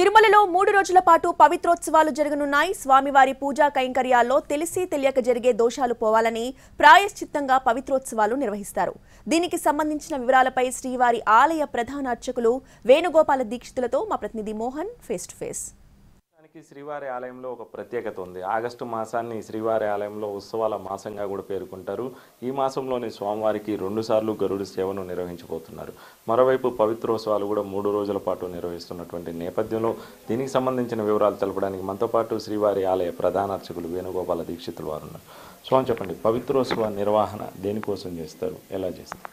తిరుమలలో మూడు రోజుల పాటు పవిత్రోత్సవాలు జరగనున్నాయి స్వామివారి పూజా కైంకర్యాల్లో తెలిసి తెలియక జరిగే దోషాలు పోవాలని ప్రాయశ్చిత్తంగా పవిత్రోత్సవాలు నిర్వహిస్తారు దీనికి సంబంధించిన వివరాలపై శ్రీవారి ఆలయ ప్రధాన అర్చకులు వేణుగోపాల దీక్షితులతో మా ప్రతినిధి మోహన్ ఫేస్ టు ఫేస్ దానికి శ్రీవారి ఆలయంలో ఒక ప్రత్యేకత ఉంది ఆగస్టు మాసాన్ని శ్రీవారి ఆలయంలో ఉత్సవాల మాసంగా కూడా పేర్కొంటారు ఈ మాసంలోని స్వామివారికి రెండుసార్లు గరుడు సేవను నిర్వహించబోతున్నారు మరోవైపు పవిత్రోత్సవాలు కూడా మూడు రోజుల పాటు నిర్వహిస్తున్నటువంటి నేపథ్యంలో దీనికి సంబంధించిన వివరాలు తెలపడానికి మనతో పాటు శ్రీవారి ఆలయ ప్రధాన అర్చకులు వేణుగోపాల దీక్షితులు వారు ఉన్నారు స్వామి చెప్పండి పవిత్రోత్సవ నిర్వహణ దేనికోసం చేస్తారు ఎలా చేస్తారు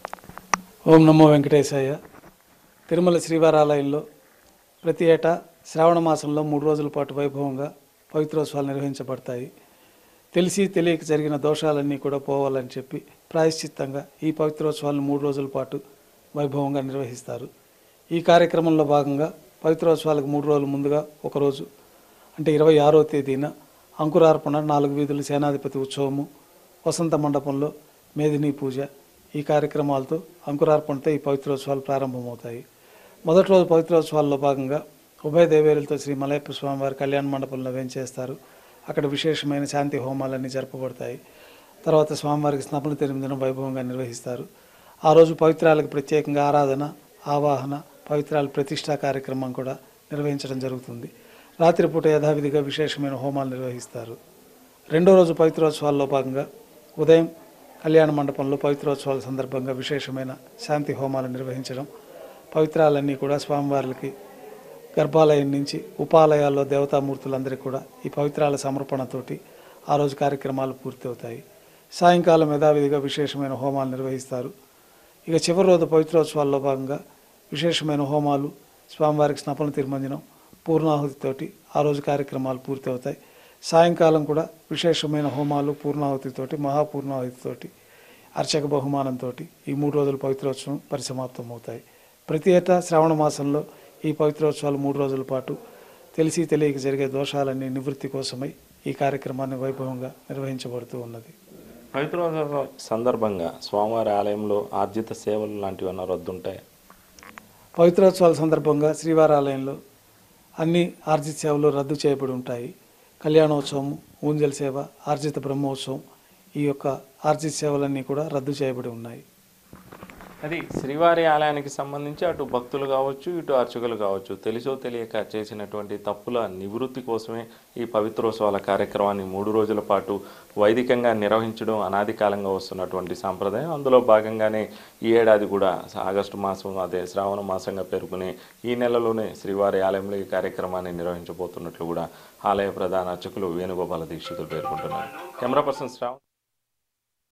ఓం నమో వెంకటేశాయ తిరుమల శ్రీవారాలయంలో ప్రతి ఏటా శ్రావణ మాసంలో మూడు రోజుల పాటు వైభవంగా పవిత్రోత్సవాలు నిర్వహించబడతాయి తెలిసి తెలియక జరిగిన దోషాలన్నీ కూడా పోవాలని చెప్పి ప్రాయశ్చిత్తంగా ఈ పవిత్రోత్సవాలను మూడు రోజుల పాటు వైభవంగా నిర్వహిస్తారు ఈ కార్యక్రమంలో భాగంగా పవిత్రోత్సవాలకు మూడు రోజుల ముందుగా ఒకరోజు అంటే ఇరవై ఆరో తేదీన అంకురార్పణ నాలుగు వీధుల సేనాధిపతి ఉత్సవము వసంత మండపంలో మేదినీ పూజ ఈ కార్యక్రమాలతో అంకురార్పణతో ఈ పవిత్రోత్సవాలు ప్రారంభమవుతాయి మొదటి రోజు పవిత్రోత్సవాల్లో భాగంగా ఉభయ దేవేరులతో శ్రీ మలయప్ప స్వామివారి కళ్యాణ మండపంలో వేంచేస్తారు అక్కడ విశేషమైన శాంతి హోమాలన్నీ జరపబడతాయి తర్వాత స్వామివారికి స్నపన తిరుమిదిన వైభవంగా నిర్వహిస్తారు ఆ రోజు పవిత్రాలకు ప్రత్యేకంగా ఆరాధన ఆవాహన పవిత్రాల ప్రతిష్టా కార్యక్రమం కూడా నిర్వహించడం జరుగుతుంది రాత్రిపూట యథావిధిగా విశేషమైన హోమాలు నిర్వహిస్తారు రెండో రోజు పవిత్రోత్సవాల్లో భాగంగా ఉదయం కళ్యాణ మండపంలో పవిత్రోత్సవాల సందర్భంగా విశేషమైన శాంతి హోమాలు నిర్వహించడం పవిత్రాలన్నీ కూడా స్వామివార్లకి గర్భాలయం నుంచి ఉపాలయాల్లో దేవతామూర్తులందరికీ కూడా ఈ పవిత్రాల సమర్పణతోటి ఆ రోజు కార్యక్రమాలు పూర్తవుతాయి సాయంకాలం యథావిధిగా విశేషమైన హోమాలు నిర్వహిస్తారు ఇక చివరి రోజు పవిత్రోత్సవాల్లో భాగంగా విశేషమైన హోమాలు స్వామివారికి స్నపన తిరుమంజనం పూర్ణాహుతితోటి ఆ రోజు కార్యక్రమాలు పూర్తి అవుతాయి సాయంకాలం కూడా విశేషమైన హోమాలు పూర్ణాహుతితోటి మహాపూర్ణాహుతితోటి అర్చక బహుమానంతో ఈ మూడు రోజుల పవిత్రోత్సవం పరిసమాప్తం అవుతాయి ప్రతి ఏటా శ్రావణ మాసంలో ఈ పవిత్రోత్సవాలు మూడు రోజుల పాటు తెలిసి తెలియక జరిగే దోషాలన్నీ నివృత్తి కోసమై ఈ కార్యక్రమాన్ని వైభవంగా నిర్వహించబడుతూ ఉన్నది పవిత్రోత్సవ సందర్భంగా స్వామివారి ఆలయంలో ఆర్జిత సేవలు లాంటివి అన్న రద్దుంటాయి పవిత్రోత్సవాల సందర్భంగా శ్రీవారాలయంలో అన్ని ఆర్జిత సేవలు రద్దు చేయబడి ఉంటాయి కళ్యాణోత్సవం ఊంజల్ సేవ ఆర్జిత బ్రహ్మోత్సవం ఈ యొక్క ఆర్జిత సేవలన్నీ కూడా రద్దు చేయబడి ఉన్నాయి అది శ్రీవారి ఆలయానికి సంబంధించి అటు భక్తులు కావచ్చు ఇటు అర్చకులు కావచ్చు తెలిసో తెలియక చేసినటువంటి తప్పుల నివృత్తి కోసమే ఈ పవిత్రోత్సవాల కార్యక్రమాన్ని మూడు రోజుల పాటు వైదికంగా నిర్వహించడం అనాది కాలంగా వస్తున్నటువంటి సాంప్రదాయం అందులో భాగంగానే ఈ ఏడాది కూడా ఆగస్టు మాసం అదే శ్రావణ మాసంగా పేర్కొనే ఈ నెలలోనే శ్రీవారి ఆలయంలో ఈ కార్యక్రమాన్ని నిర్వహించబోతున్నట్లు కూడా ఆలయ ప్రధాన అర్చకులు వేణుగోపాల దీక్షితులు పేర్కొంటున్నారు కెమెరా పర్సన్ శ్రావణ్